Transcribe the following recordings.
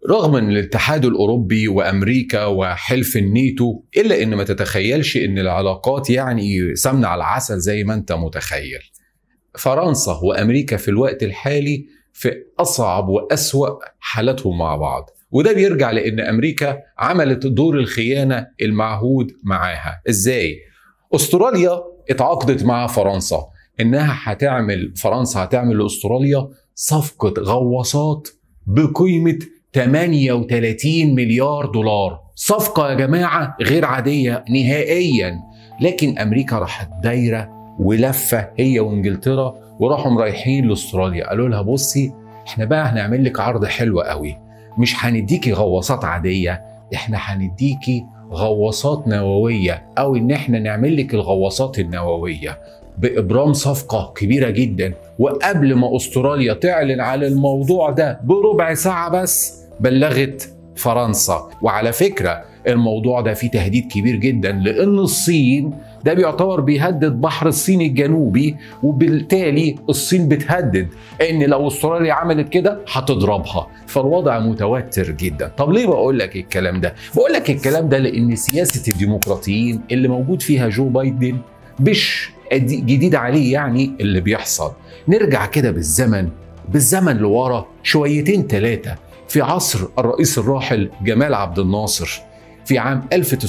رغم ان الاتحاد الاوروبي وامريكا وحلف الناتو الا ان ما تتخيلش ان العلاقات يعني سمنه على العسل زي ما انت متخيل. فرنسا وامريكا في الوقت الحالي في اصعب واسوا حالاتهم مع بعض. وده بيرجع لان امريكا عملت دور الخيانه المعهود معاها، ازاي؟ استراليا اتعاقدت مع فرنسا انها هتعمل فرنسا هتعمل لاستراليا صفقه غواصات بقيمه 38 مليار دولار صفقة يا جماعة غير عادية نهائيا لكن أمريكا راحت دايرة ولفة هي وإنجلترا وراحوا رايحين لاستراليا قالوا لها بصي احنا بقى هنعمل لك عرض حلو قوي مش هنديكي غواصات عادية احنا هنديكي غواصات نووية أو إن احنا نعمل لك الغواصات النووية بإبرام صفقة كبيرة جدا وقبل ما أستراليا تعلن على الموضوع ده بربع ساعة بس بلغت فرنسا وعلى فكرة الموضوع ده فيه تهديد كبير جدا لأن الصين ده بيعتبر بيهدد بحر الصين الجنوبي وبالتالي الصين بتهدد ان لو استراليا عملت كده هتضربها فالوضع متوتر جدا طب ليه بقول لك الكلام ده بقول لك الكلام ده لان سياسه الديمقراطيين اللي موجود فيها جو بايدن مش جديد عليه يعني اللي بيحصل نرجع كده بالزمن بالزمن لورا شويتين ثلاثه في عصر الرئيس الراحل جمال عبد الناصر في عام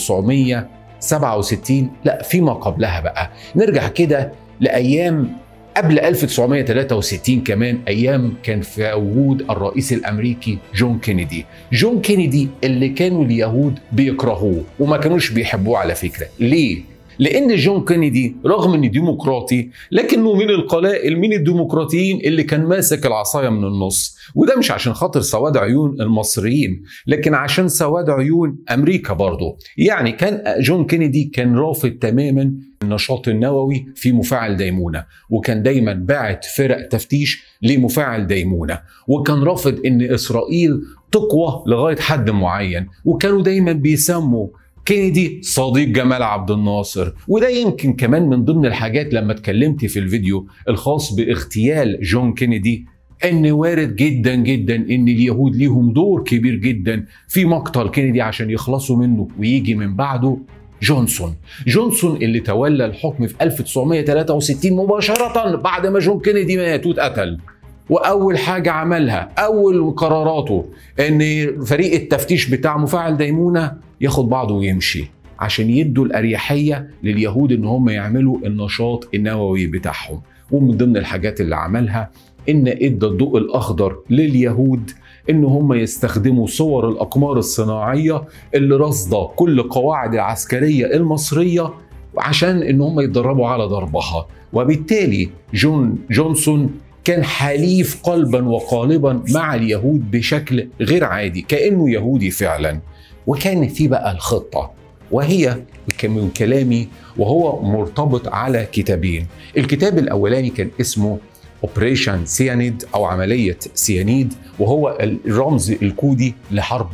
1967 لا فيما قبلها بقى نرجع كده لايام قبل 1963 كمان ايام كان في وجود الرئيس الامريكي جون كينيدي جون كينيدي اللي كانوا اليهود بيكرهوه وما كانوش بيحبوه على فكره ليه لان جون كينيدي رغم انه ديمقراطي لكنه من القلائل من الديمقراطيين اللي كان ماسك العصايه من النص وده مش عشان خاطر سواد عيون المصريين لكن عشان سواد عيون امريكا برضه يعني كان جون كينيدي كان رافض تماما النشاط النووي في مفاعل ديمونه وكان دايما باعت فرق تفتيش لمفاعل ديمونه وكان رافض ان اسرائيل تقوى لغايه حد معين وكانوا دايما بيسموا كينيدي صديق جمال عبد الناصر وده يمكن كمان من ضمن الحاجات لما اتكلمت في الفيديو الخاص باغتيال جون كينيدي ان وارد جدا جدا ان اليهود ليهم دور كبير جدا في مقتل كينيدي عشان يخلصوا منه ويجي من بعده جونسون جونسون اللي تولى الحكم في 1963 مباشرة بعد ما جون كينيدي مات واتقتل واول حاجه عملها اول قراراته ان فريق التفتيش بتاع مفاعل ديمونه ياخد بعضه ويمشي عشان يدوا الاريحيه لليهود ان هم يعملوا النشاط النووي بتاعهم ومن ضمن الحاجات اللي عملها ان ادى الضوء الاخضر لليهود ان هم يستخدموا صور الاقمار الصناعيه اللي رصده كل القواعد العسكريه المصريه عشان ان هم يتدربوا على ضربها وبالتالي جون جونسون كان حليف قلبا وقالبا مع اليهود بشكل غير عادي كانه يهودي فعلا وكان في بقى الخطه وهي من كلامي وهو مرتبط على كتابين الكتاب الاولاني كان اسمه اوبريشن سيانيد او عمليه سيانيد وهو الرمز الكودي لحرب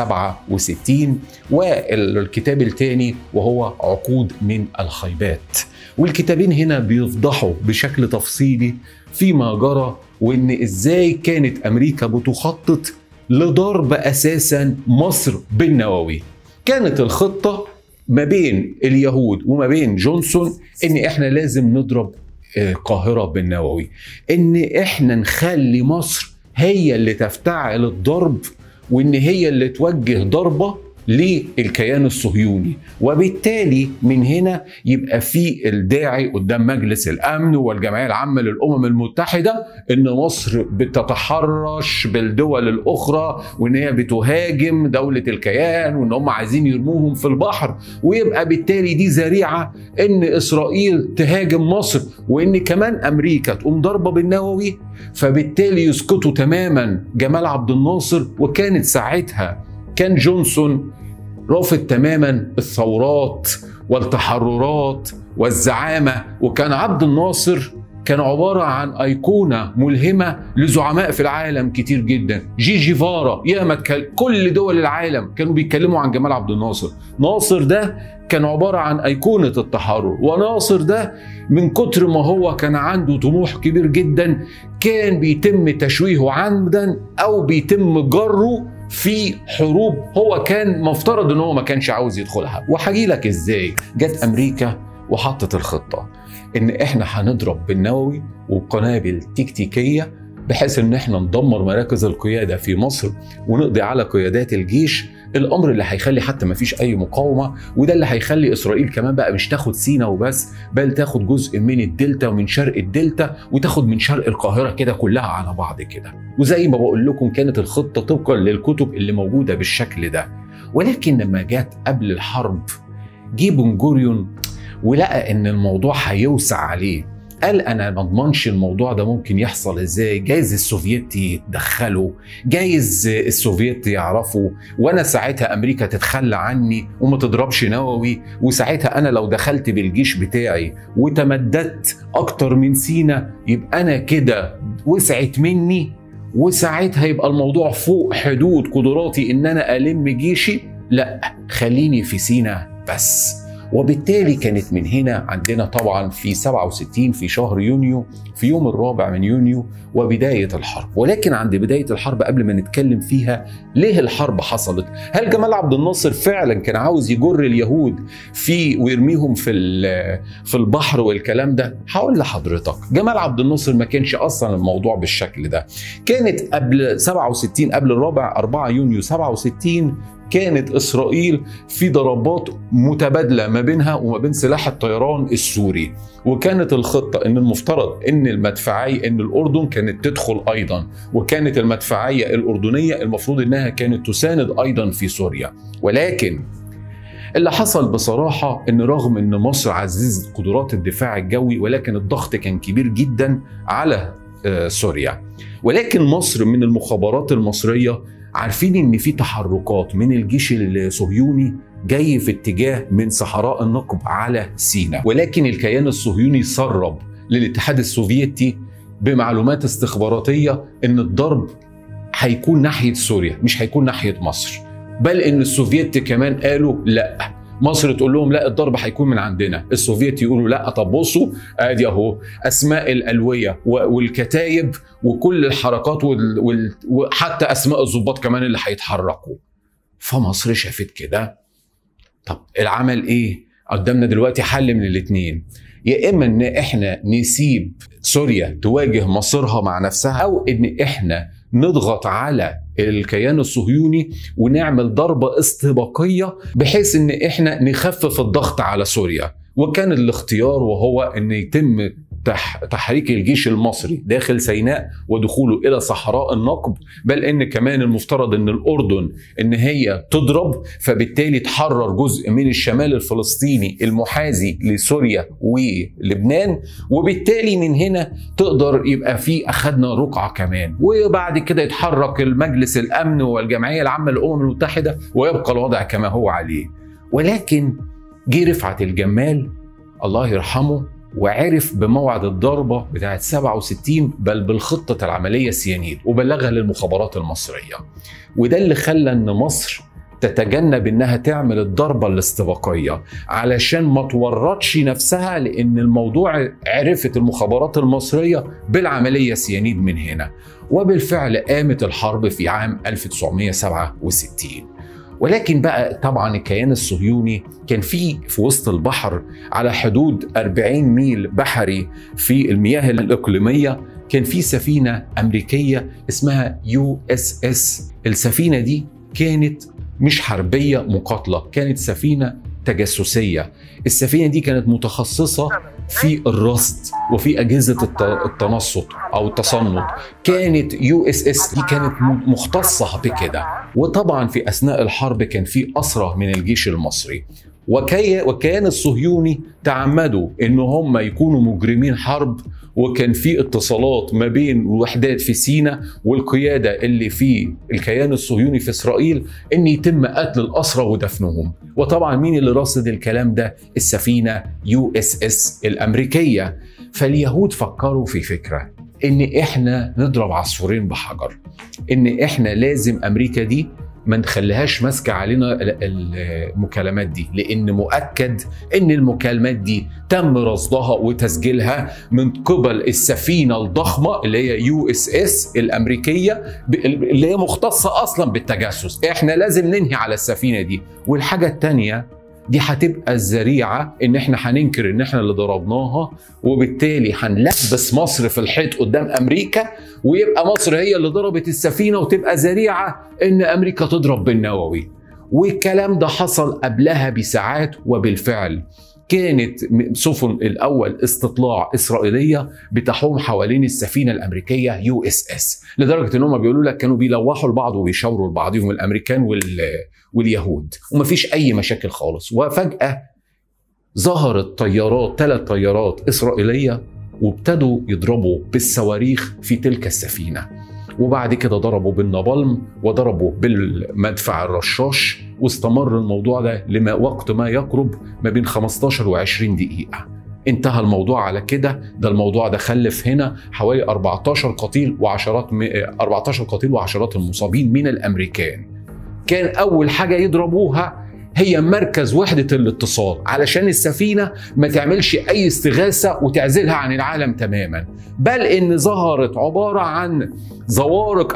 67 والكتاب الثاني وهو عقود من الخيبات والكتابين هنا بيفضحوا بشكل تفصيلي فيما جرى وان ازاي كانت امريكا بتخطط لضرب اساسا مصر بالنووي كانت الخطه ما بين اليهود وما بين جونسون ان احنا لازم نضرب القاهره بالنووي ان احنا نخلي مصر هي اللي تفتعل الضرب وان هي اللي توجه ضربه للكيان الصهيوني وبالتالي من هنا يبقى في الداعي قدام مجلس الامن والجمعيه العامه للامم المتحده ان مصر بتتحرش بالدول الاخرى وان هي بتهاجم دوله الكيان وان هم عايزين يرموهم في البحر ويبقى بالتالي دي ذريعه ان اسرائيل تهاجم مصر وان كمان امريكا تقوم ضربه بالنووي فبالتالي يسقطوا تماما جمال عبد الناصر وكانت ساعتها كان جونسون رافض تماما الثورات والتحررات والزعامه وكان عبد الناصر كان عبارة عن أيقونة ملهمة لزعماء في العالم كتير جدا جي جيفارا ياما كل دول العالم كانوا بيتكلموا عن جمال عبد الناصر ناصر ده كان عبارة عن أيقونة التحرر وناصر ده من كتر ما هو كان عنده طموح كبير جدا كان بيتم تشويهه عمدا أو بيتم جره في حروب هو كان مفترض ان هو ما كانش عاوز يدخلها وهجي لك ازاي جت امريكا وحطت الخطه ان احنا هنضرب بالنووي وبقنابل تكتيكيه بحيث ان احنا ندمر مراكز القياده في مصر ونقضي على قيادات الجيش الامر اللي هيخلي حتى ما فيش اي مقاومه وده اللي هيخلي اسرائيل كمان بقى مش تاخد سينا وبس بل تاخد جزء من الدلتا ومن شرق الدلتا وتاخد من شرق القاهره كده كلها على بعض كده وزي ما بقول لكم كانت الخطه طبقا للكتب اللي موجوده بالشكل ده ولكن لما جت قبل الحرب جه بن جوريون ولقى ان الموضوع هيوسع عليه قال انا ما اضمنش الموضوع ده ممكن يحصل ازاي جايز السوفييت يتدخلوا جايز السوفييت يعرفوا وانا ساعتها امريكا تتخلى عني وما تضربش نووي وساعتها انا لو دخلت بالجيش بتاعي وتمددت اكتر من سينا يبقى انا كده وسعت مني وساعتها يبقى الموضوع فوق حدود قدراتي ان انا الم جيشي لا خليني في سينا بس وبالتالي كانت من هنا عندنا طبعا في 67 في شهر يونيو في يوم الرابع من يونيو وبداية الحرب ولكن عند بداية الحرب قبل ما نتكلم فيها ليه الحرب حصلت هل جمال عبد الناصر فعلا كان عاوز يجر اليهود في ويرميهم في في البحر والكلام ده هقول لحضرتك جمال عبد الناصر ما كانش اصلا الموضوع بالشكل ده كانت قبل 67 قبل الرابع 4 يونيو 67 كانت اسرائيل في ضربات متبادله ما بينها وما بين سلاح الطيران السوري وكانت الخطه ان المفترض ان المدفعيه ان الاردن كانت تدخل ايضا وكانت المدفعيه الاردنيه المفروض انها كانت تساند ايضا في سوريا ولكن اللي حصل بصراحة إن رغم إن مصر عززت قدرات الدفاع الجوي ولكن الضغط كان كبير جدا على سوريا ولكن مصر من المخابرات المصرية عارفين ان في تحركات من الجيش الصهيوني جاي في اتجاه من صحراء النقب على سيناء ولكن الكيان الصهيوني سرب للاتحاد السوفيتي بمعلومات استخباراتيه ان الضرب هيكون ناحيه سوريا مش هيكون ناحيه مصر بل ان السوفيت كمان قالوا لا مصر تقول لهم لا الضرب هيكون من عندنا السوفيت يقولوا لا طب بصوا ادي اهو اسماء الالويه والكتايب وكل الحركات وال... وال... وحتى اسماء الضباط كمان اللي هيتحركوا فمصر شافت كده طب العمل ايه قدامنا دلوقتي حل من الاثنين يا اما ان احنا نسيب سوريا تواجه مصيرها مع نفسها او ان احنا نضغط على الكيان الصهيوني ونعمل ضربه استباقيه بحيث ان احنا نخفف الضغط على سوريا وكان الاختيار وهو ان يتم تحريك الجيش المصري داخل سيناء ودخوله الى صحراء النقب بل ان كمان المفترض ان الاردن ان هي تضرب فبالتالي تحرر جزء من الشمال الفلسطيني المحاذي لسوريا ولبنان وبالتالي من هنا تقدر يبقى في اخذنا رقعه كمان وبعد كده يتحرك المجلس الامن والجمعيه العامه للامم المتحده ويبقى الوضع كما هو عليه ولكن جه رفعت الجمال الله يرحمه وعرف بموعد الضربة بتاعة 67 بل بالخطة العملية سيانيد وبلغها للمخابرات المصرية وده اللي خلى ان مصر تتجنب انها تعمل الضربه الاستباقيه علشان ما تورطش نفسها لان الموضوع عرفت المخابرات المصريه بالعمليه سيانيد من هنا وبالفعل قامت الحرب في عام 1967 ولكن بقى طبعا الكيان الصهيوني كان في في وسط البحر على حدود 40 ميل بحري في المياه الاقليميه كان في سفينه امريكيه اسمها يو اس اس السفينه دي كانت مش حربيه مقاتله كانت سفينه تجسسيه السفينه دي كانت متخصصه في الرصد وفي اجهزه التنصت او التصنت كانت يو اس اس دي كانت مختصه بكده وطبعا في اثناء الحرب كان في اسرى من الجيش المصري وكي وكان الصهيوني تعمدوا ان هم يكونوا مجرمين حرب وكان في اتصالات ما بين الوحدات في سينا والقياده اللي في الكيان الصهيوني في اسرائيل ان يتم قتل الاسرى ودفنهم وطبعا مين اللي راصد الكلام ده السفينه يو اس اس الامريكيه فاليهود فكروا في فكره ان احنا نضرب عصفورين بحجر ان احنا لازم امريكا دي ما نخليهاش ماسكه علينا المكالمات دي لان مؤكد ان المكالمات دي تم رصدها وتسجيلها من قبل السفينه الضخمه اللي هي يو اس اس الامريكيه اللي هي مختصه اصلا بالتجسس احنا لازم ننهي على السفينه دي والحاجه الثانيه دي هتبقى الذريعه ان احنا هننكر ان احنا اللي ضربناها وبالتالي هنلبس مصر في الحيط قدام امريكا ويبقى مصر هي اللي ضربت السفينه وتبقى ذريعه ان امريكا تضرب بالنووي والكلام ده حصل قبلها بساعات وبالفعل كانت سفن الاول استطلاع اسرائيليه بتحوم حوالين السفينه الامريكيه يو اس اس لدرجه ان هم بيقولوا لك كانوا بيلوحوا لبعض وبيشاوروا لبعضهم الامريكان وال واليهود ومفيش اي مشاكل خالص وفجاه ظهرت طيارات ثلاث طيارات اسرائيليه وابتدوا يضربوا بالصواريخ في تلك السفينه وبعد كده ضربوا بالنبالم وضربوا بالمدفع الرشاش واستمر الموضوع ده لما وقت ما يقرب ما بين 15 و 20 دقيقه انتهى الموضوع على كده ده الموضوع ده خلف هنا حوالي 14 قتيل وعشرات 14 قتيل وعشرات المصابين من الامريكان كان اول حاجه يضربوها هي مركز وحده الاتصال علشان السفينه ما تعملش اي استغاثه وتعزلها عن العالم تماما بل ان ظهرت عباره عن زوارق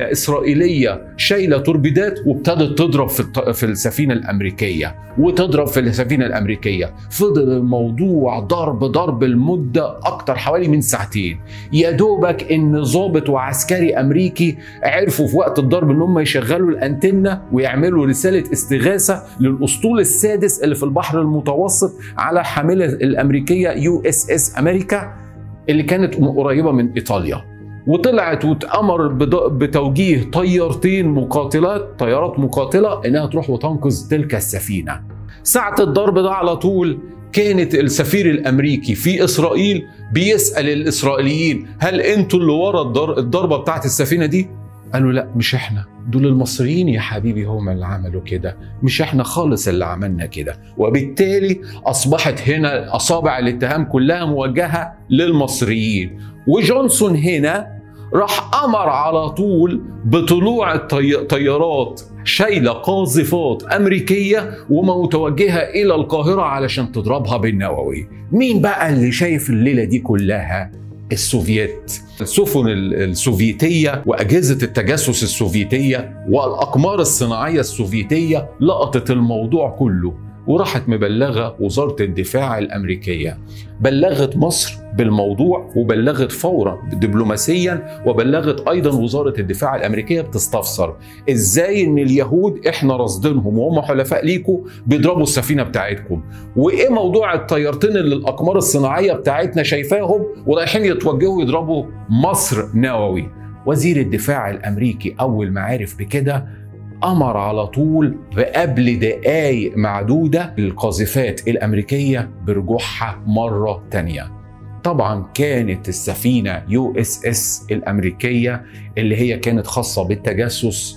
اسرائيليه شايله توربيدات وابتدت تضرب في في السفينه الامريكيه وتضرب في السفينه الامريكيه فضل الموضوع ضرب ضرب المده اكتر حوالي من ساعتين يا دوبك ان ضابط وعسكري امريكي عرفوا في وقت الضرب ان هم يشغلوا الانتنه ويعملوا رساله استغاثه للاسطول السادس اللي في البحر المتوسط على حامله الامريكيه يو اس اس امريكا اللي كانت قريبه من ايطاليا وطلعت واتأمر بتوجيه طيارتين مقاتلات طيارات مقاتلة إنها تروح وتنقذ تلك السفينة ساعة الضرب ده على طول كانت السفير الامريكي في اسرائيل بيسال الاسرائيليين هل انتوا اللي ورا الضربه بتاعت السفينه دي؟ قالوا لا مش احنا دول المصريين يا حبيبي هم اللي عملوا كده مش احنا خالص اللي عملنا كده وبالتالي اصبحت هنا اصابع الاتهام كلها موجهه للمصريين وجونسون هنا راح امر على طول بطلوع الطيارات شايله قاذفات امريكيه ومتوجهه الى القاهره علشان تضربها بالنووي مين بقى اللي شايف الليله دي كلها السوفييت السفن السوفيتيه واجهزه التجسس السوفيتيه والاقمار الصناعيه السوفيتيه لقطت الموضوع كله وراحت مبلغه وزاره الدفاع الامريكيه بلغت مصر بالموضوع وبلغت فورا دبلوماسيا وبلغت ايضا وزاره الدفاع الامريكيه بتستفسر ازاي ان اليهود احنا راصدينهم وهم حلفاء ليكم بيضربوا السفينه بتاعتكم وايه موضوع الطيارتين اللي الاقمار الصناعيه بتاعتنا شايفاهم ورايحين يتوجهوا يضربوا مصر نووي وزير الدفاع الامريكي اول ما عرف بكده امر على طول بقبل دقايق معدوده القاذفات الامريكيه برجوعها مره تانيه طبعا كانت السفينه يو اس اس الامريكيه اللي هي كانت خاصه بالتجسس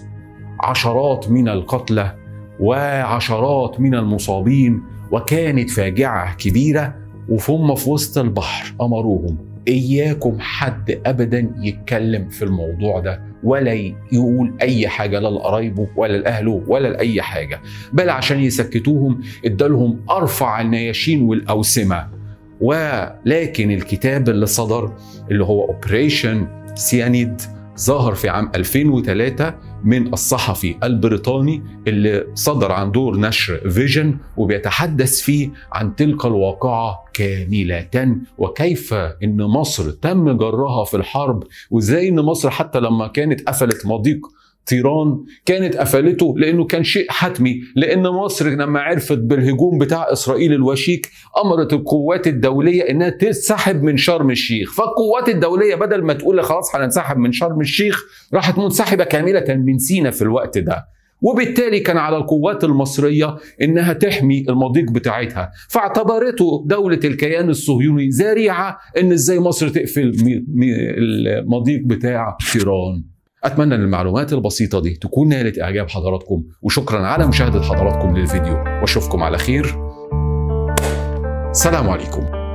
عشرات من القتلى وعشرات من المصابين وكانت فاجعه كبيره وهم في وسط البحر امروهم اياكم حد ابدا يتكلم في الموضوع ده ولا يقول اي حاجه لا لقرايبه ولا لاهله ولا لاي حاجه بل عشان يسكتوهم ادالهم ارفع النياشين والاوسمه ولكن الكتاب اللي صدر اللي هو اوبريشن سيانيد ظهر في عام 2003 من الصحفي البريطاني اللي صدر عن دور نشر فيجن وبيتحدث فيه عن تلك الواقعة كاملة وكيف ان مصر تم جرها في الحرب وازاي ان مصر حتى لما كانت قفلت مضيق طيران كانت قفلته لانه كان شيء حتمي لان مصر لما عرفت بالهجوم بتاع اسرائيل الوشيك امرت القوات الدوليه انها تنسحب من شرم الشيخ فالقوات الدوليه بدل ما تقول خلاص هننسحب من شرم الشيخ راحت منسحبه كامله من سينا في الوقت ده وبالتالي كان على القوات المصرية إنها تحمي المضيق بتاعتها فاعتبرته دولة الكيان الصهيوني ذريعة إن إزاي مصر تقفل المضيق بتاع تيران اتمنى ان المعلومات البسيطه دي تكون نالت اعجاب حضراتكم وشكرا على مشاهده حضراتكم للفيديو واشوفكم على خير سلام عليكم